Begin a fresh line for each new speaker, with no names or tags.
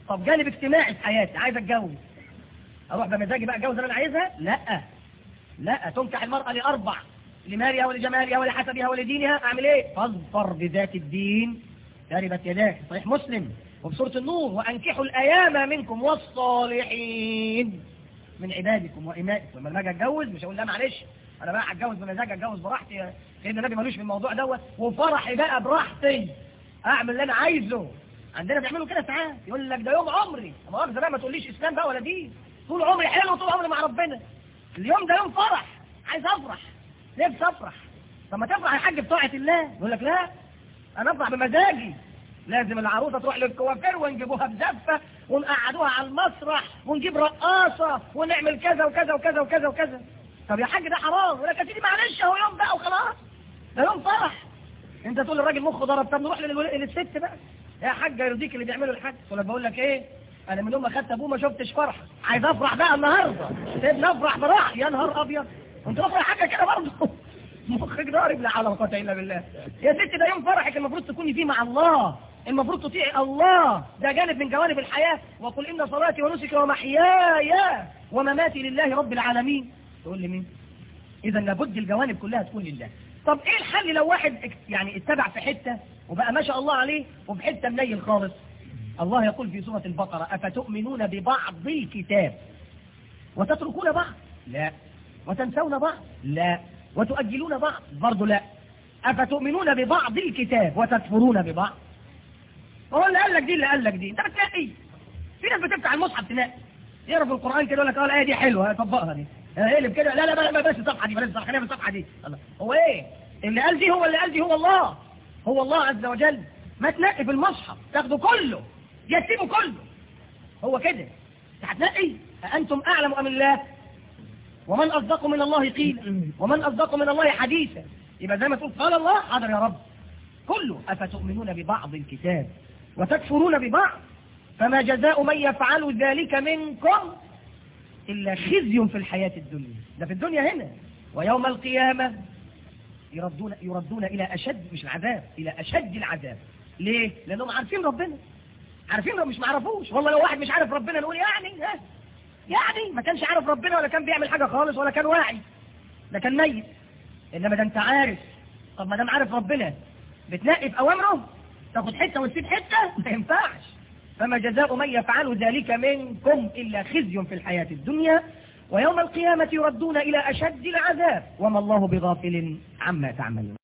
طب جانب اجتماعي في حياتي عايز اتجوز اروح بمزاجي بقى اتجوز اللي انا عايزها لا لا تنكح المرأة لأربع لمالها ولجمالها ولحسبها ولدينها اعمل ايه فاظفر بذات الدين تربت يداك صحيح مسلم وبسورة النور وانكحوا الايام منكم والصالحين من عبادكم وإمائكم لما اجي اتجوز مش هقول لا معلش انا بقى هتجوز بمزاجي اتجوز براحتي سيدنا النبي ملوش في الموضوع دوت وفرحي بقى براحتي اعمل اللي انا عايزه عندنا بيعملوا كده ساعات يقول لك ده يوم عمري ما مؤاخذه بقى ما تقوليش اسلام بقى ولا دين طول عمري حلو طول عمري مع ربنا اليوم ده يوم فرح عايز افرح نفسي افرح طب ما تفرح يا حاج بطاعه الله يقول لك لا انا افرح بمزاجي لازم العروسه تروح للكوافير ونجيبوها بزفه ونقعدوها على المسرح ونجيب رقاصه ونعمل كذا وكذا وكذا وكذا وكذا طب يا حاج ده حرام يقول لك يا سيدي معلش اهو يوم بقى وخلاص ده يوم فرح انت تقول للراجل مخه ضرب طب نروح للول- للست بقى يا حاج يرضيك اللي بيعمله الحاج ولا بقول لك ايه انا من يوم ما خدت ابوه ما شفتش فرح عايز افرح بقى النهارده سيبني افرح براح يا نهار ابيض انت افرح حاجه كده برضه مخك ضارب لا حول ولا قوه الا بالله يا ست ده يوم فرحك المفروض تكوني فيه مع الله المفروض تطيعي الله ده جانب من جوانب الحياه وقل ان صلاتي ونسكي ومحياي ومماتي لله رب العالمين تقول لي مين اذا لابد الجوانب كلها تكون لله طب ايه الحل لو واحد اك- يعني اتبع في حته وبقى ما شاء الله عليه وفي حته منيل خالص الله يقول في سوره البقره افتؤمنون ببعض الكتاب وتتركون بعض لا وتنسون بعض لا وتؤجلون بعض برضه لا افتؤمنون ببعض الكتاب وتكفرون ببعض هو اللي قال لك دي اللي قال لك دي انت بتنقي في ناس بتفتح المصحف تنقي يقرا في القران كده يقول لك اه الايه دي حلوه طبقها دي اقلب كده لا لا لا لا بلاش الصفحه دي بلاش الصفحه خلينا في الصفحه دي الله هو ايه اللي قال دي هو اللي قال دي هو الله هو الله عز وجل ما تنقي في المصحف تاخده كله يتيمه كله هو كده انت هتنقي أأنتم أعلم أم الله ومن أصدق من الله قيلا ومن أصدق من الله حديثا يبقى زي ما تقول قال الله حاضر يا رب كله أفتؤمنون ببعض الكتاب وتكفرون ببعض فما جزاء من يفعل ذلك منكم إلا خزي في الحياة الدنيا ده في الدنيا هنا ويوم القيامة يردون, يردون إلى أشد مش العذاب إلى أشد العذاب ليه؟ لأنهم عارفين ربنا عارفين ربنا مش معرفوش والله لو واحد مش عارف ربنا نقول يعني ها يعني ما كانش عارف ربنا ولا كان بيعمل حاجة خالص ولا كان واعي ده كان ميت إنما ده أنت عارف طب ما دام عارف ربنا بتنقي في أوامره تاخد حتة وتسيب حتة ما ينفعش فما جزاء من يفعل ذلك منكم إلا خزي في الحياة الدنيا ويوم القيامة يردون إلى أشد العذاب وما الله بغافل عما تعملون